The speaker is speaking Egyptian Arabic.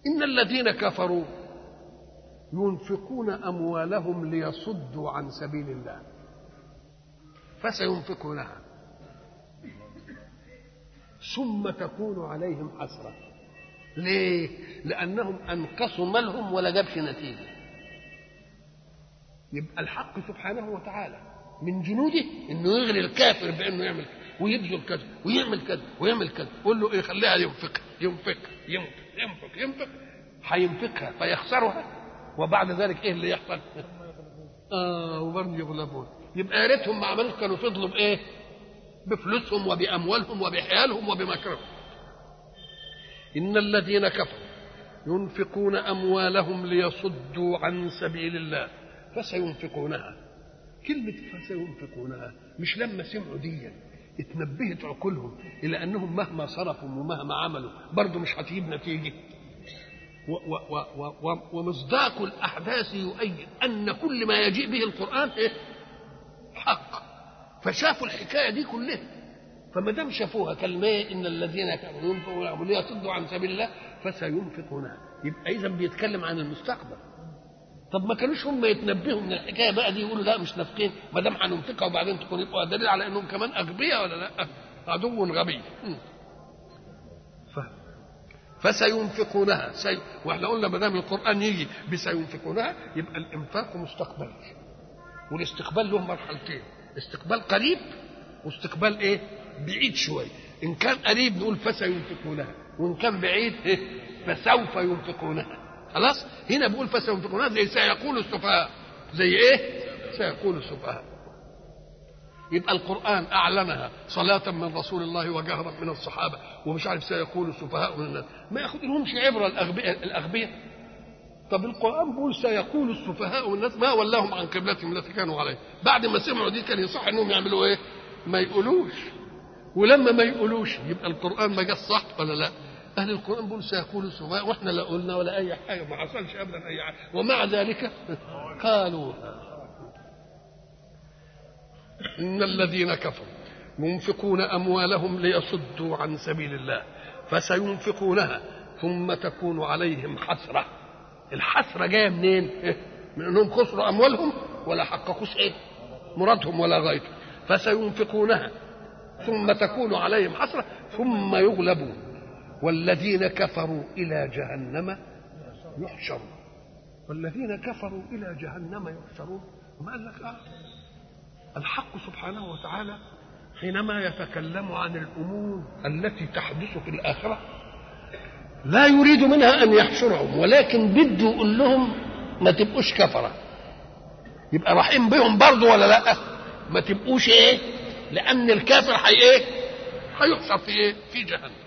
إن الذين كفروا ينفقون أموالهم ليصدوا عن سبيل الله فسينفقونها ثم تكون عليهم حسرة ليه؟ لأنهم أنقصوا مالهم ولا جابش نتيجة يبقى الحق سبحانه وتعالى من جنوده انه يغري الكافر بانه يعمل ويبذل كذا ويعمل كذا ويعمل كذا يقول له ايه خليها ينفق ينفق ينفق ينفق ينفق هينفقها فيخسرها وبعد ذلك ايه اللي يحصل؟ اه وبرضه يغلبون يبقى يا ريتهم ما عملوش كانوا فضلوا بايه؟ بفلوسهم وباموالهم وبحيالهم وبمكرهم ان الذين كفروا ينفقون اموالهم ليصدوا عن سبيل الله فسينفقونها كلمة فسينفقونها مش لما سمعوا دي اتنبهت عقولهم إلى أنهم مهما صرفوا ومهما عملوا برضه مش هتجيب نتيجة و و و و ومصداق الأحداث يؤيد أن كل ما يجيء به القرآن إيه؟ حق فشافوا الحكاية دي كلها فما دام شافوها كلمة إن الذين كفروا ينفقون ليصدوا عن سبيل الله فسينفقونها يبقى إذا بيتكلم عن المستقبل طب ما كانوش هم يتنبهوا من الحكايه بقى دي يقولوا لا مش نافقين ما دام هننفقها وبعدين تكون يبقى دليل على انهم كمان اغبياء ولا لا؟ عدو غبي. ف... فسينفقونها سي... واحنا قلنا ما دام القران يجي بسينفقونها يبقى الانفاق مستقبل. والاستقبال له مرحلتين، استقبال قريب واستقبال ايه؟ بعيد شويه. ان كان قريب نقول فسينفقونها، وان كان بعيد إيه؟ فسوف ينفقونها. خلاص هنا بيقول فسينفقونها زي سيقول السفهاء زي ايه سيقول السفهاء يبقى القرآن أعلنها صلاة من رسول الله وجهرا من الصحابة ومش عارف سيقول السفهاء من الناس ما ياخدلهمش عبرة الأغبياء الأغبياء طب القرآن بيقول سيقول السفهاء من الناس ما ولاهم عن قبلتهم التي كانوا عليها بعد ما سمعوا دي كان يصح انهم يعملوا ايه؟ ما يقولوش ولما ما يقولوش يبقى القرآن ما جاش صح ولا لا؟ أهل القرآن بيقول سيقول السفهاء وإحنا لا قلنا ولا أي حاجة ما حصلش أبدا أي حاجة ومع ذلك قالوا إن الذين كفروا ينفقون أموالهم ليصدوا عن سبيل الله فسينفقونها ثم تكون عليهم حسرة الحسرة جاية منين؟ من أنهم خسروا أموالهم ولا حققوش إيه؟ مرادهم ولا غايتهم فسينفقونها ثم تكون عليهم حسرة ثم يغلبون والذين كفروا إلى جهنم يحشرون والذين كفروا إلى جهنم يحشرون وما قال لك آه الحق سبحانه وتعالى حينما يتكلم عن الأمور التي تحدث في الآخرة لا يريد منها أن يحشرهم ولكن بده يقول لهم ما تبقوش كفرة يبقى رحيم بهم برضه ولا لا ما تبقوش ايه لأن الكافر حي ايه هيحشر في ايه في جهنم